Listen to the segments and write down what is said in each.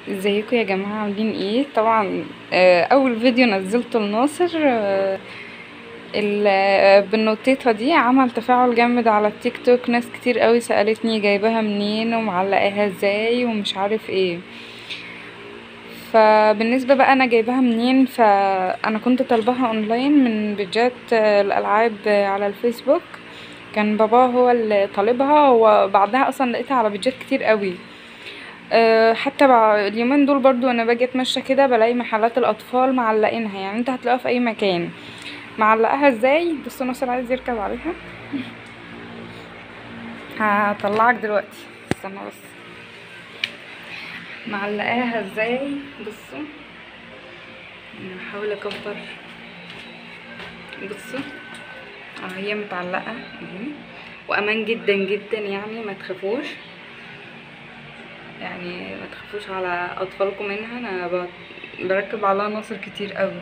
ازيكم يا جماعة عاملين ايه طبعا آه، اول فيديو نزلته لناصر آه، البنوتيطة دي عمل تفاعل جامد على التيك توك ناس كتير قوي سألتني جايباها منين ومعلقاها ازاي ومش عارف ايه فبالنسبة بقى انا جايباها منين فانا كنت طالباها اونلاين من بيجات آه، الالعاب آه، على الفيسبوك كان بابا هو اللي طالبها وبعدها اصلا لقيتها على بيجات كتير قوي أه حتى بع- اليومين دول برضو وانا باجي اتمشى كده بلاقي محلات الاطفال معلقينها يعني انت هتلاقيها في اي مكان معلقاها ازاي بصوا ناصر عايز يركب عليها هطلعك دلوقتي استنى بس معلقاها ازاي بصوا انا بحاول اكبر بصوا اه هي متعلقه اهي وامان جدا جدا يعني ما تخافوش يعني ما تخافوش على اطفالكم منها انا ب- بركب عليها ناصر كتير قوي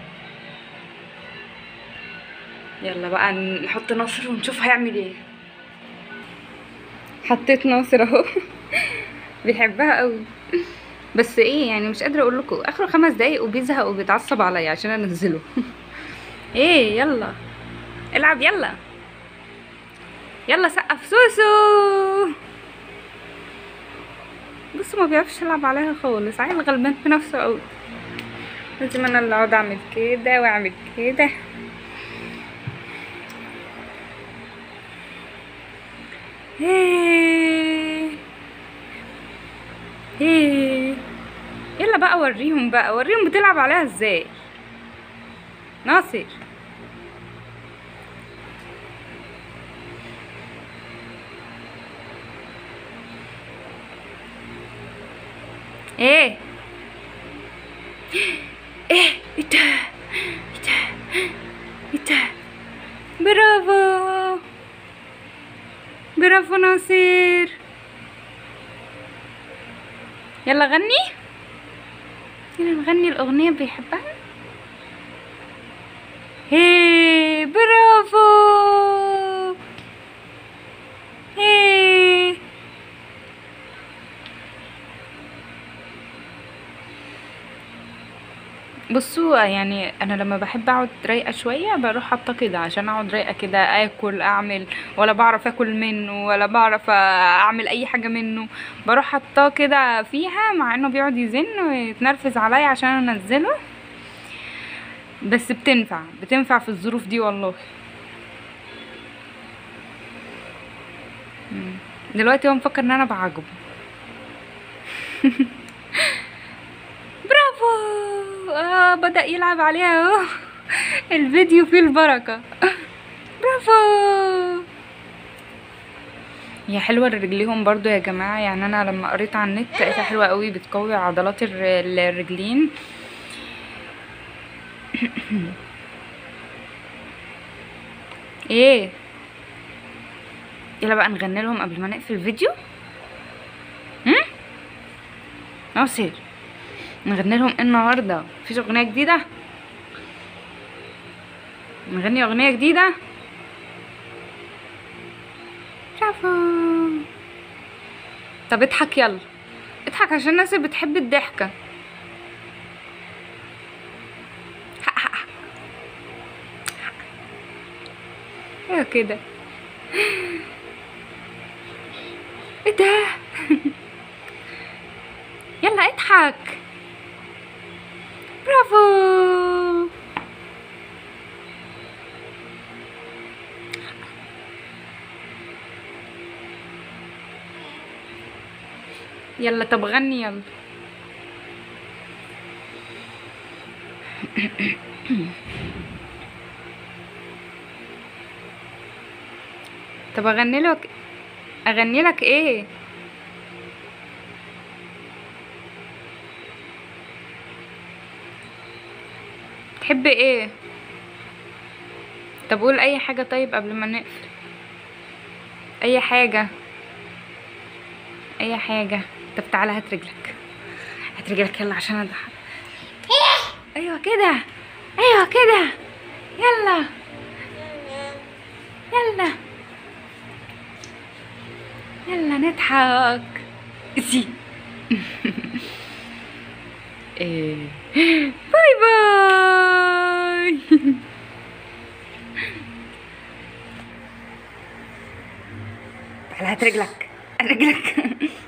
يلا بقى نحط ناصر ونشوف هيعمل ايه حطيت ناصر اهو بيحبها قوي بس ايه يعني مش قادره اقول لكم اخره خمس دقايق وبيزهق وبيتعصب عليا عشان انزله ايه يلا العب يلا يلا سقف سوسو بصوا ما بيعرفش يلعب عليها خالص عيل غلبان في نفسه قوي لازم انا اللي اقعد اعمل كده واعمل كده هيه. هيه. يلا بقى وريهم بقى وريهم بتلعب عليها ازاي ناصر ايه ايه ايه ده ايه ده ايه ده برافو برافو ناصر يلا غني يلا نغني الأغنية بيحبها هي برافو هي بصوا يعني انا لما بحب اقعد رايقه شويه بروح حاطه كده عشان اقعد رايقه كده اكل اعمل ولا بعرف اكل منه ولا بعرف اعمل اي حاجه منه بروح حاطاه كده فيها مع انه بيقعد يزن ويتنرفز عليا عشان انزله بس بتنفع بتنفع في الظروف دي والله مم. دلوقتي هو مفكر ان انا بعاقبه برافو آه بدأ يلعب عليها اهو الفيديو فيه البركة برافو هي حلوة لرجليهم برضو يا جماعة يعني انا لما قريت على النت لقيتها حلوة قوي بتقوي عضلات الر- الرجلين ايه يلا بقى نغني لهم قبل ما نقفل الفيديو هم ناصر نغني لهم ايه النهارده مفيش اغنيه جديده نغني اغنيه جديده برافو طب اضحك يلا اضحك عشان الناس اللي بتحب الضحكه ايوه كده ايه ده يلا اضحك برافو يلا طب غني يلا طب اغني لك اغني لك ايه تحب ايه طب قول اي حاجة طيب قبل ما نقفل اي حاجة اي حاجة طب تعالى هات رجلك هات رجلك يلا عشان اضحك ايوه كده ايوه كده يلا يلا يلا نضحك زي إيه. باي باي تعال هات رجلك رجلك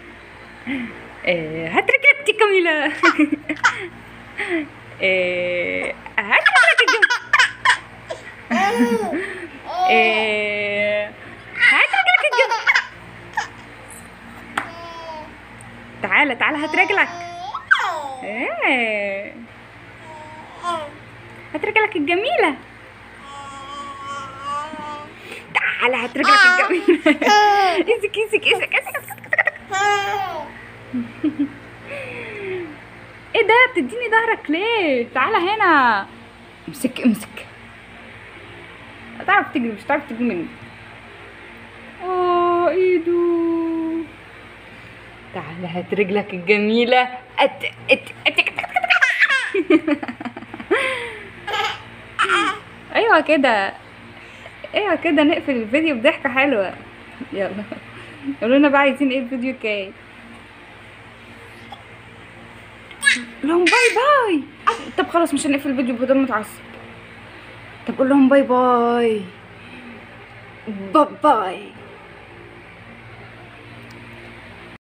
إيه، هات رجلك دي كاميلا إيه، هات رجلك الجم- إيه، هات رجلك الجم- تعالى تعالى هات رجلك ايه هات رجلك الجميلة تعالى هات رجلك الجميلة امسك امسك امسك امسك ايه ده بتديني ظهرك ليه تعالى هنا امسك امسك هتعرف تجري مش هتعرف تجري مني اه ايدو تعالى هات رجلك الجميلة أت... أت... أت... ايوه كده ايوه كده نقفل الفيديو بضحكة حلوة يلا قولوا لنا بقى عايزين ايه الفيديو الجاي لهم باي باي طب خلاص مش هنقفل الفيديو بدون متعصب طب قول لهم باي باي باي باي